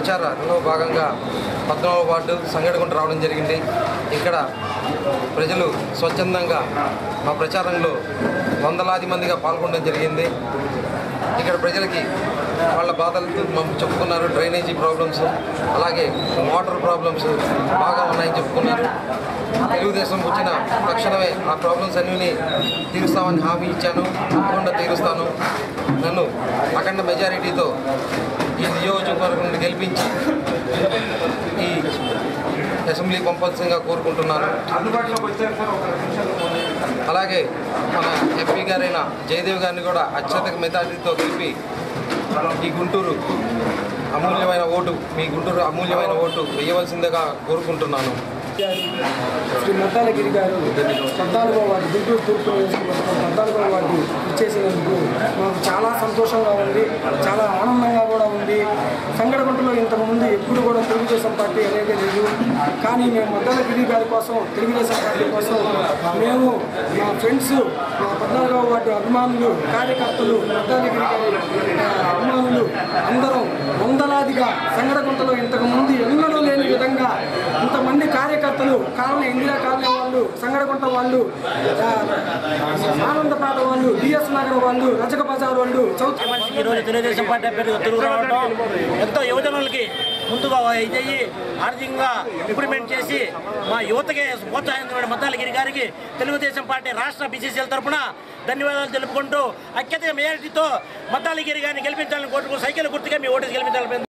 ప్రచారంలో భాగంగా పద్నాలుగో వార్డు సంగడిగుంట రావడం జరిగింది ఇక్కడ ప్రజలు స్వచ్ఛందంగా మా ప్రచారంలో వందలాది మందిగా పాల్గొనడం జరిగింది ఇక్కడ ప్రజలకి వాళ్ళ బాధలతో మాకు చెప్పుకున్నారు డ్రైనేజీ ప్రాబ్లమ్స్ అలాగే వాటర్ ప్రాబ్లమ్స్ బాగా ఉన్నాయని చెప్పుకున్నారు తెలుగుదేశం వచ్చిన తక్షణమే ఆ ప్రాబ్లమ్స్ అన్నీ తీరుస్తామని హామీ ఇచ్చాను తప్పకుండా తీరుస్తాను నన్ను అఖండ మెజారిటీతో ఈ నియోజకవర్గం నుండి గెలిపించి ఈ అసెంబ్లీ పంపాల్సిందిగా కోరుకుంటున్నాను అలాగే మన ఎంపీ గారైన జయదేవ్ గారిని కూడా అత్యధిక మెజారిటీతో గెలిపి ఈ గుంటూరు అమూల్యమైన ఓటు మీ గుంటూరు అమూల్యమైన ఓటు వేయవలసిందిగా కోరుకుంటున్నాను శ్రీ మద్దాలగిరి గారు పద్నాలుగో వార్డు గుంటూరు తూర్పు నియోజకవర్గం పద్నాలుగో వార్డు ఇచ్చేసినందుకు మాకు చాలా సంతోషంగా ఉంది చాలా ఆనందంగా కూడా ఉంది సంగడగుంటలో ఇంతకుముందు ఎప్పుడు కూడా తెలుగుదేశం పార్టీ అనేది లేదు కానీ మేము మద్దాలగిరి గారి కోసం తెలుగుదేశం పార్టీ కోసం మేము మా ఫ్రెండ్స్ మా పద్నాలుగవ వార్డు అభిమానులు కార్యకర్తలు మద్దాలగిరి గారి ఆ, అభిమానులు అందరం వందలాదిగా సంగడగుంటలో ఇంతకు ముందు ఎన్నడూ లేని విధంగా ఇంతమంది కార్యకర్తలు కాలనీ ఇందిరా కాలనీ వాళ్ళు సంగడగుంట వాళ్ళు ఆ, ఆనందపాట వాళ్ళు డిఎస్ నగర్ వాళ్ళు రజక బజార్ వాళ్ళు చౌత్ మనిషికి ఈరోజు తెలుగుదేశం పార్టీ అభ్యర్థిగా తిరుగు రావడం ఎంతో యువజనులకి ముందుగా ఇదయ్యి ఆర్థికంగా ఇంప్లిమెంట్ చేసి మా యువతకి ప్రోత్సహించిన మద్దాలగిరి గారికి తెలుగుదేశం పార్టీ రాష్ట్ర బీసీసీల తరఫున ధన్యవాదాలు తెలుపుకుంటూ అత్యధిక మెజారిటీతో మద్దాలగిరి గారిని గెలిపించాలని కోరుకుంటూ సైకిల్ గుర్తుగా మీ ఓటు గెలిపించాలని